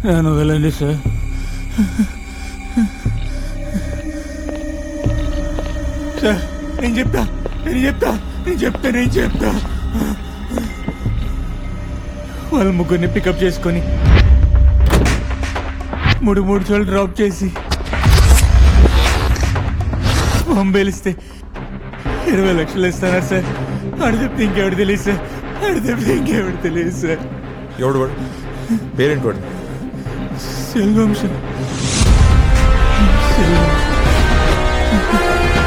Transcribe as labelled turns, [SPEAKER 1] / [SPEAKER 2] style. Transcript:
[SPEAKER 1] నన్ను వెళ్ళండి sir sir నేను చెప్తా నేను చెప్తా నేను చెప్తా నేను చెప్తా వాళ్ళ ముగ్గురిని పికప్ చేసుకొని మూడు మూడు చోట్ల డ్రాప్ చేసి పంపేలిస్తే ఇరవై లక్షలు ఇస్తున్నారు సార్ ఆడు చెప్తే ఇంకెవడు తెలియదు సార్ ఆడు చెప్తే ఇంకెవడు తెలియదు సార్
[SPEAKER 2] ఎవడు వాడు పేరెంట్ వాడు
[SPEAKER 1] సెల్వం సార్ సెల్వం